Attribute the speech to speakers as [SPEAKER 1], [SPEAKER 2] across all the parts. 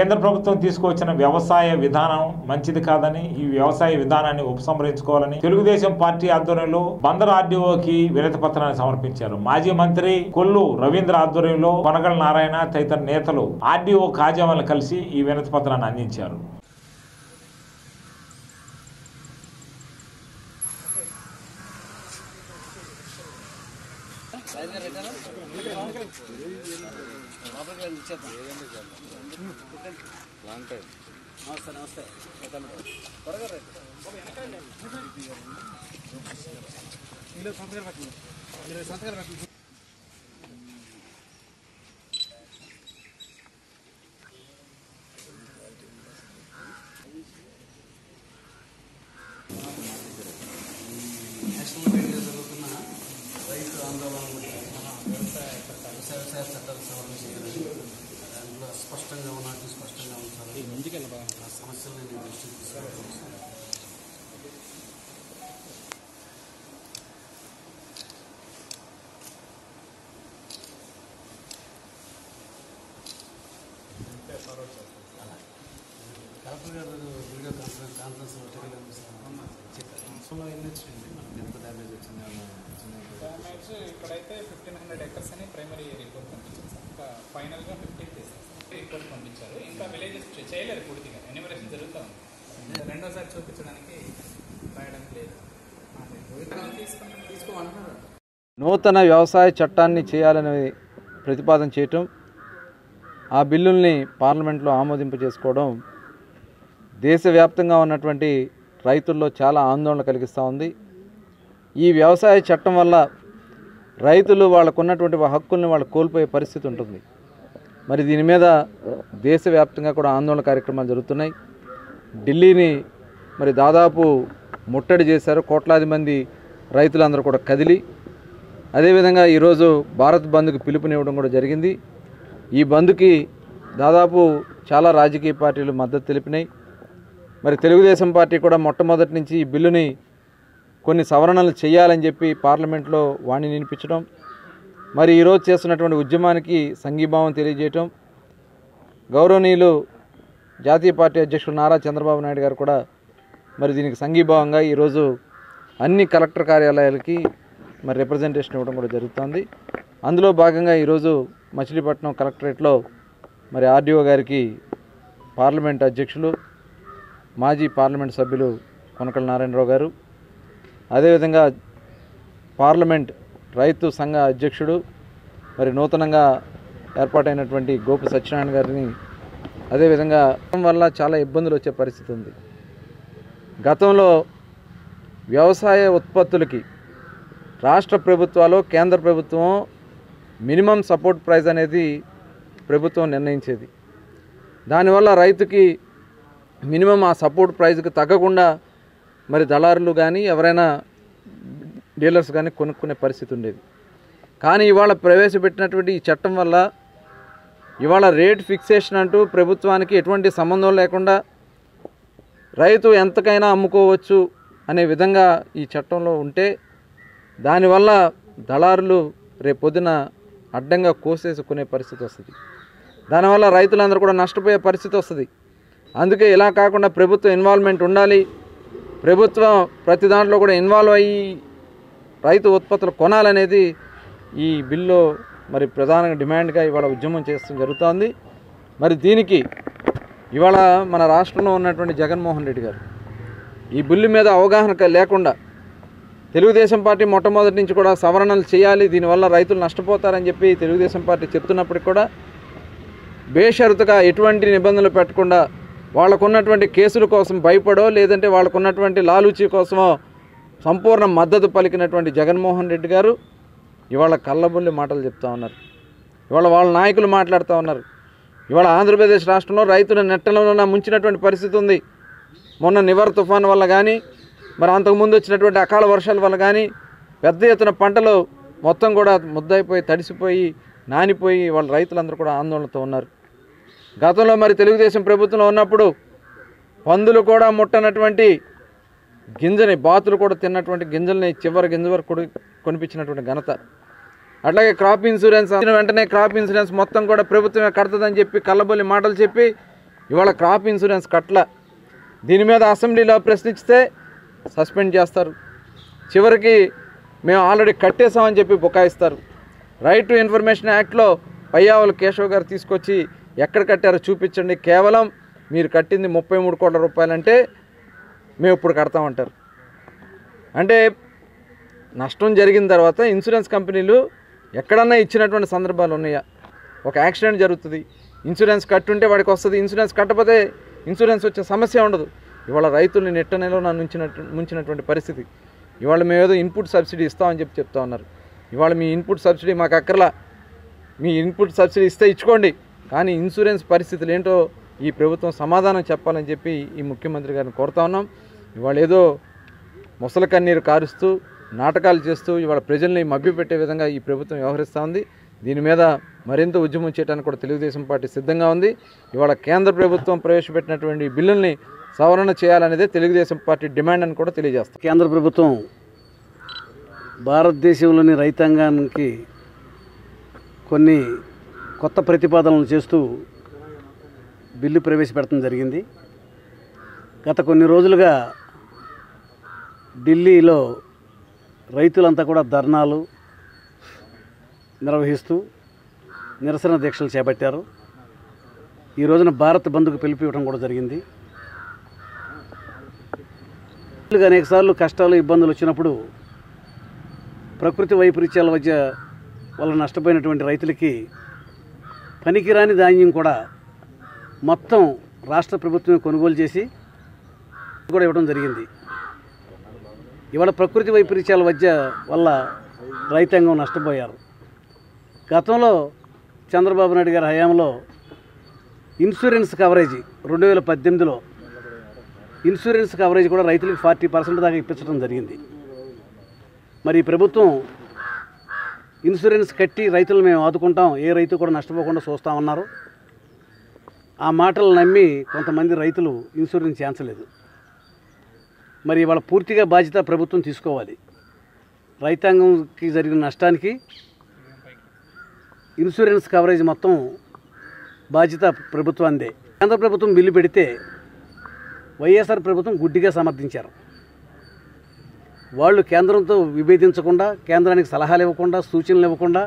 [SPEAKER 1] కేంద్ర ప్రభుత్వం తీసుకువచ్చిన వ్యవసాయ విధానం మంచిది కాదని ఈ వ్యవసాయ విధానాన్ని ఉపసంహరించుకోవాలని తెలుగుదేశం పార్టీ ఆధ్వర్యంలో బందర్ ఆర్డీఓకి వినతి పత్రాన్ని సమర్పించారు మాజీ మంత్రి కొల్లు రవీంద్ర ఆధ్వర్యంలో కొనగల నారాయణ తదితర నేతలు ఆర్డీఓ కాజామలు కలిసి ఈ వినతి పత్రాన్ని అందించారు
[SPEAKER 2] నేషనల్ మీడియా జరుగుతున్న రైతు ఆందోళన వ్యవసాయ చట్టాలు వ్యవసాయ చట్టాలు సవరించాలని దాంట్లో స్పష్టంగా ఉన్నట్టు స్పష్టంగా ఉంచాలి ఆ సమస్యలను నేను దృష్టికి తీసుకురావాలి కలెక్టర్ గారు వీడియో కాన్ఫరెన్స్ కాన్ఫరెన్స్ టెలిగ్రామ్ చెప్పారు ఎన్ని వచ్చింది మనకి ఎంత డ్యామేజ్ వచ్చింది ఏమన్నా వచ్చిందా?
[SPEAKER 3] డ్యామేజ్ ఇక్కడైతే ఫిఫ్టీన్ హండ్రెడ్ ఎకర్స్ అని ప్రైమరీ రిపోర్ట్ పంపించారు సార్ ఇంకా ఫైనల్గా ఫిఫ్టీన్ చేశారు సార్ రిపోర్ట్ పంపించారు ఇంకా విలేజెస్ చేయలేరు పూర్తిగా ఎన్యూమరేషన్ జరుగుతూ ఉంది రెండోసారి చూపించడానికి రాయడానికి లేదు తీసుకుని తీసుకోమన్నారు
[SPEAKER 4] నూతన వ్యవసాయ చట్టాన్ని చేయాలని ప్రతిపాదన చేయటం ఆ బిల్లుల్ని పార్లమెంట్లో ఆమోదింప చేసుకోవడం దేశవ్యాప్తంగా ఉన్నటువంటి రైతుల్లో చాలా ఆందోళన కలిగిస్తూ ఉంది ఈ వ్యవసాయ చట్టం వల్ల రైతులు వాళ్ళకు ఉన్నటువంటి హక్కుల్ని వాళ్ళు కోల్పోయే పరిస్థితి ఉంటుంది మరి దీని మీద దేశవ్యాప్తంగా కూడా ఆందోళన కార్యక్రమాలు జరుగుతున్నాయి ఢిల్లీని మరి దాదాపు ముట్టడి చేశారు కోట్లాది మంది రైతులందరూ కూడా కదిలి అదేవిధంగా ఈరోజు భారత్ బంద్కు పిలుపునివ్వడం కూడా జరిగింది ఈ బంద్కి దాదాపు చాలా రాజకీయ పార్టీలు మద్దతు తెలిపినాయి మరి తెలుగుదేశం పార్టీ కూడా మొట్టమొదటి నుంచి ఈ బిల్లుని కొన్ని సవరణలు చేయాలని చెప్పి పార్లమెంట్లో వాణి వినిపించడం మరి ఈరోజు చేస్తున్నటువంటి ఉద్యమానికి సంఘీభావం తెలియజేయటం గౌరవనీయులు జాతీయ పార్టీ అధ్యక్షుడు నారా చంద్రబాబు నాయుడు గారు కూడా మరి దీనికి సంఘీభావంగా ఈరోజు అన్ని కలెక్టర్ కార్యాలయాలకి మరి రిప్రజెంటేషన్ ఇవ్వడం కూడా జరుగుతుంది అందులో భాగంగా ఈరోజు మచిలీపట్నం కలెక్టరేట్లో మరి ఆర్డీఓ గారికి పార్లమెంట్ అధ్యక్షులు మాజీ పార్లమెంట్ సభ్యులు కొనకల నారాయణరావు గారు అదేవిధంగా పార్లమెంట్ రైతు సంఘ అధ్యక్షుడు మరి నూతనంగా ఏర్పాటైనటువంటి గోపు సత్యనారాయణ గారిని అదేవిధంగా వల్ల చాలా ఇబ్బందులు వచ్చే పరిస్థితి ఉంది గతంలో వ్యవసాయ ఉత్పత్తులకి రాష్ట్ర ప్రభుత్వాలు కేంద్ర ప్రభుత్వం మినిమం సపోర్ట్ ప్రైస్ అనేది ప్రభుత్వం నిర్ణయించేది దానివల్ల రైతుకి మినిమం ఆ సపోర్ట్ ప్రైస్కి తగ్గకుండా మరి దళారులు కానీ ఎవరైనా డీలర్స్ కానీ కొనుక్కునే పరిస్థితి ఉండేది కానీ ఇవాళ ప్రవేశపెట్టినటువంటి ఈ చట్టం వల్ల ఇవాళ రేట్ ఫిక్సేషన్ అంటూ ప్రభుత్వానికి ఎటువంటి సంబంధం లేకుండా రైతు ఎంతకైనా అమ్ముకోవచ్చు అనే విధంగా ఈ చట్టంలో ఉంటే దానివల్ల దళారులు రేపొద్దున అడ్డంగా కోసేసుకునే పరిస్థితి వస్తుంది దానివల్ల రైతులందరూ కూడా నష్టపోయే పరిస్థితి వస్తుంది అందుకే ఇలా కాకుండా ప్రభుత్వం ఇన్వాల్వ్మెంట్ ఉండాలి ప్రభుత్వం ప్రతి దాంట్లో కూడా ఇన్వాల్వ్ అయ్యి రైతు ఉత్పత్తులు కొనాలనేది ఈ బిల్లో మరి ప్రధానంగా డిమాండ్గా ఇవాళ ఉద్యమం చేస్తూ జరుగుతోంది మరి దీనికి ఇవాళ మన రాష్ట్రంలో ఉన్నటువంటి జగన్మోహన్ రెడ్డి గారు ఈ బిల్లు మీద అవగాహన క- లేకుండా తెలుగుదేశం పార్టీ మొట్టమొదటి నుంచి కూడా సవరణలు చేయాలి దీనివల్ల రైతులు నష్టపోతారని చెప్పి తెలుగుదేశం పార్టీ చెప్తున్నప్పటికి కూడా బేషరతుగా ఎటువంటి నిబంధనలు పెట్టకుండా వాళ్ళకున్నటువంటి కేసుల కోసం భయపడో లేదంటే వాళ్ళకున్నటువంటి లాలూచీ కోసమో సంపూర్ణ మద్దతు పలికినటువంటి జగన్మోహన్ రెడ్డి గారు ఇవాళ కళ్ళబుల్లి మాటలు చెప్తా ఉన్నారు ఇవాళ వాళ్ళ నాయకులు మాట్లాడుతూ ఉన్నారు ఇవాళ ఆంధ్రప్రదేశ్ రాష్ట్రంలో రైతుల నెట్టలో ముంచినటువంటి పరిస్థితి ఉంది మొన్న నివర్ తుఫాన్ వల్ల కానీ మరి అంతకుముందు వచ్చినటువంటి అకాల వర్షాల వల్ల కానీ పెద్ద ఎత్తున పంటలు మొత్తం కూడా ముద్దయిపోయి తడిసిపోయి నానిపోయి వాళ్ళ రైతులందరూ కూడా ఆందోళనతో ఉన్నారు గతంలో మరి తెలుగుదేశం ప్రభుత్వంలో ఉన్నప్పుడు పందులు కూడా ముట్టనటువంటి గింజని బాతులు కూడా తిన్నటువంటి గింజల్ని చివరి గింజ వరకు కొడి- కొనిపించినటువంటి ఘనత అట్లాగే క్రాప్ ఇన్సూరెన్స్ వచ్చిన వెంటనే క్రాప్ ఇన్సూరెన్స్ మొత్తం కూడా ప్రభుత్వమే కడుతుందని చెప్పి కళ్ళబొల్లి మాటలు చెప్పి ఇవాళ క్రాప్ ఇన్సూరెన్స్ కట్ల దీని మీద అసెంబ్లీలో ప్రశ్నిస్తే సస్పెండ్ చేస్తారు చివరికి మేము ఆల్రెడీ కట్టేసామని చెప్పి బుకాయిస్తారు రైట్ టు ఇన్ఫర్మేషన్ యాక్ట్లో పయ్యావుల కేశవ్ గారు తీసుకొచ్చి ఎక్కడ కట్టారో చూపించండి కేవలం మీరు కట్టింది ముప్పై మూడు కోట్ల రూపాయలంటే మేము ఇప్పుడు కడతామంటారు అంటే నష్టం జరిగిన తర్వాత ఇన్సూరెన్స్ కంపెనీలు ఎక్కడన్నా ఇచ్చినటువంటి సందర్భాలు ఉన్నాయా ఒక యాక్సిడెంట్ జరుగుతుంది ఇన్సూరెన్స్ కట్టుంటే వాడికి వస్తుంది ఇన్సూరెన్స్ కట్టకపోతే ఇన్సూరెన్స్ వచ్చే సమస్య ఉండదు ఇవాళ రైతుల్ని నెట్ట నెలలో ముంచినట్టు ముంచినటువంటి పరిస్థితి ఇవాళ మేము ఏదో ఇన్పుట్ సబ్సిడీ ఇస్తామని చెప్పి చెప్తా ఉన్నారు ఇవాళ మీ ఇన్పుట్ సబ్సిడీ మాకు అక్కర్లా మీ ఇన్పుట్ సబ్సిడీ ఇస్తే ఇచ్చుకోండి కానీ ఇన్సూరెన్స్ పరిస్థితులు ఏంటో ఈ ప్రభుత్వం సమాధానం చెప్పాలని చెప్పి ఈ ముఖ్యమంత్రి గారిని కోరుతా ఉన్నాం ఇవాళ ఏదో ముసల కన్నీరు కారుస్తూ నాటకాలు చేస్తూ ఇవాళ ప్రజల్ని మభ్యపెట్టే విధంగా ఈ ప్రభుత్వం వ్యవహరిస్తూ ఉంది దీని మీద మరింత ఉద్యమం చేయడానికి కూడా తెలుగుదేశం పార్టీ సిద్ధంగా ఉంది ఇవాళ కేంద్ర ప్రభుత్వం ప్రవేశపెట్టినటువంటి ఈ బిల్లుల్ని సవరణ చేయాలనేదే తెలుగుదేశం పార్టీ డిమాండ్ అని కూడా తెలియజేస్తాం
[SPEAKER 2] కేంద్ర ప్రభుత్వం భారతదేశంలోని రైతాంగానికి కొన్ని కొత్త ప్రతిపాదనలు చేస్తూ బిల్లు ప్రవేశపెట్టడం జరిగింది గత కొన్ని రోజులుగా ఢిల్లీలో రైతులంతా కూడా ధర్నాలు నిర్వహిస్తూ నిరసన దీక్షలు చేపట్టారు ఈ రోజున భారత్ బంద్కు పిలిపివ్వడం కూడా జరిగింది అనేకసార్లు కష్టాలు ఇబ్బందులు వచ్చినప్పుడు ప్రకృతి వైపరీత్యాల మధ్య వల్ల నష్టపోయినటువంటి రైతులకి పనికిరాని ధాన్యం కూడా మొత్తం రాష్ట్ర ప్రభుత్వం కొనుగోలు చేసి కూడా ఇవ్వడం జరిగింది ఇవాళ ప్రకృతి వైపరీత్యాల మధ్య వల్ల రైతాంగం నష్టపోయారు గతంలో చంద్రబాబు నాయుడు గారి హయాంలో ఇన్సూరెన్స్ కవరేజీ రెండు వేల పద్దెనిమిదిలో ఇన్సూరెన్స్ కవరేజ్ కూడా రైతులకు ఫార్టీ పర్సెంట్ దాకా ఇప్పించడం జరిగింది మరి ఈ ప్రభుత్వం ఇన్సూరెన్స్ కట్టి రైతులు మేము ఆదుకుంటాం ఏ రైతు కూడా నష్టపోకుండా చూస్తామన్నారు ఆ మాటలు నమ్మి కొంతమంది రైతులు ఇన్సూరెన్స్ చేయించలేదు మరి ఇవాళ పూర్తిగా బాధ్యత ప్రభుత్వం తీసుకోవాలి రైతాంగంకి జరిగిన నష్టానికి ఇన్సూరెన్స్ కవరేజ్ మొత్తం బాధ్యత ప్రభుత్వాందే కేంద్ర ప్రభుత్వం బిల్లు పెడితే వైఎస్ఆర్ ప్రభుత్వం గుడ్డిగా సమర్థించారు వాళ్ళు కేంద్రంతో విభేదించకుండా కేంద్రానికి సలహాలు ఇవ్వకుండా సూచనలు ఇవ్వకుండా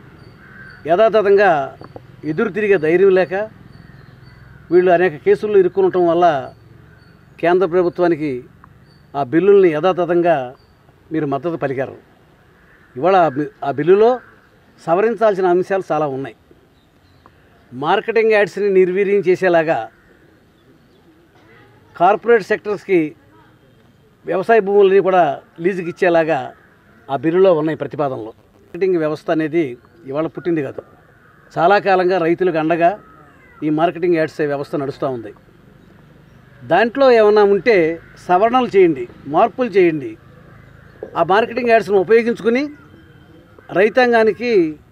[SPEAKER 2] యథాతథంగా ఎదురు తిరిగే ధైర్యం లేక వీళ్ళు అనేక కేసుల్లో ఇరుక్కునటం వల్ల కేంద్ర ప్రభుత్వానికి ఆ బిల్లుల్ని యథాతథంగా మీరు మద్దతు పలికారు ఇవాళ ఆ బి- ఆ బిల్లులో సవరించాల్సిన అంశాలు చాలా ఉన్నాయి మార్కెటింగ్ యాడ్స్ని నిర్వీర్యం చేసేలాగా కార్పొరేట్ సెక్టర్స్కి వ్యవసాయ భూములని కూడా లీజుకి ఇచ్చేలాగా ఆ బిల్లులో ఉన్నాయి ప్రతిపాదనలు మార్కెటింగ్ వ్యవస్థ అనేది ఇవాళ పుట్టింది కాదు చాలా కాలంగా రైతులకు అండగా ఈ మార్కెటింగ్ యాడ్స్ వ్యవస్థ నడుస్తూ ఉంది దాంట్లో ఏమైనా ఉంటే సవరణలు చేయండి మార్పులు చేయండి ఆ మార్కెటింగ్ యాడ్స్ను ఉపయోగించుకుని రైతాంగానికి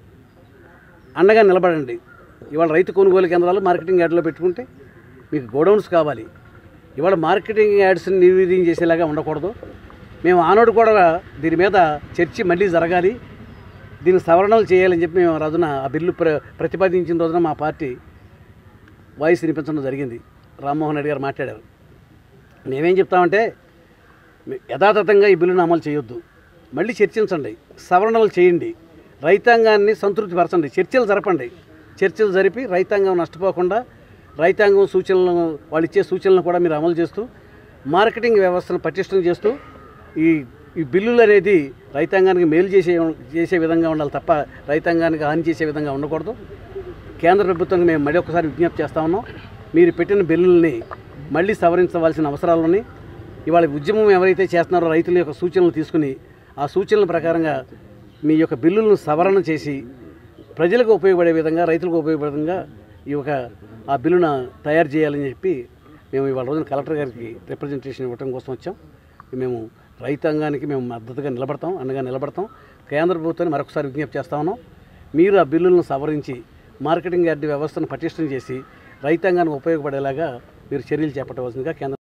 [SPEAKER 2] అండగా నిలబడండి ఇవాళ రైతు కొనుగోలు కేంద్రాలు మార్కెటింగ్ యాడ్లో పెట్టుకుంటే మీకు గోడౌన్స్ కావాలి ఇవాళ మార్కెటింగ్ యాడ్స్ని నిర్వీర్యం చేసేలాగా ఉండకూడదు మేము ఆనాడు కూడా దీని మీద చర్చ మళ్ళీ జరగాలి దీనికి సవరణలు చేయాలని చెప్పి మేము ఆ రోజున ఆ బిల్లు ప్ర ప్రతిపాదించిన రోజున మా పార్టీ వాయిస్ వినిపించడం జరిగింది రామ్మోహన్ రెడ్డి గారు మాట్లాడారు మేమేం చెప్తామంటే మీ- యథాతథంగా ఈ బిల్లును అమలు చేయొద్దు మళ్ళీ చర్చించండి సవరణలు చేయండి రైతాంగాన్ని సంతృప్తిపరచండి చర్చలు జరపండి చర్చలు జరిపి రైతాంగం నష్టపోకుండా రైతాంగం సూచనలను వాళ్ళు ఇచ్చే సూచనలను కూడా మీరు అమలు చేస్తూ మార్కెటింగ్ వ్యవస్థను పటిష్టం చేస్తూ ఈ ఈ బిల్లులు అనేది రైతాంగానికి మేలు చేసే చేసే విధంగా ఉండాలి తప్ప రైతాంగానికి హాని చేసే విధంగా ఉండకూడదు కేంద్ర ప్రభుత్వానికి మేము మళ్ళీ ఒకసారి విజ్ఞప్తి చేస్తా ఉన్నాం మీరు పెట్టిన బిల్లుల్ని మళ్ళీ సవరించవలసిన అవసరాలు ఉన్నాయి ఇవాళ ఉద్యమం ఎవరైతే చేస్తున్నారో రైతుల యొక్క సూచనలు తీసుకుని ఆ సూచనల ప్రకారంగా మీ యొక్క బిల్లులను సవరణ చేసి ప్రజలకు ఉపయోగపడే విధంగా రైతులకు ఉపయోగపడే విధంగా ఈ యొక్క ఆ బిల్లును తయారు చేయాలని చెప్పి మేము ఇవాళ రోజున కలెక్టర్ గారికి రిప్రజెంటేషన్ ఇవ్వడం కోసం వచ్చాం మేము రైతాంగానికి మేము మద్దతుగా నిలబడతాం అండగా నిలబడతాం కేంద్ర ప్రభుత్వాన్ని మరొకసారి విజ్ఞప్తి చేస్తా ఉన్నాం మీరు ఆ బిల్లులను సవరించి మార్కెటింగ్ యార్డ్ వ్యవస్థను పటిష్టం చేసి రైతాంగానికి ఉపయోగపడేలాగా మీరు చర్యలు చేపట్టవలసిందిగా కేంద్ర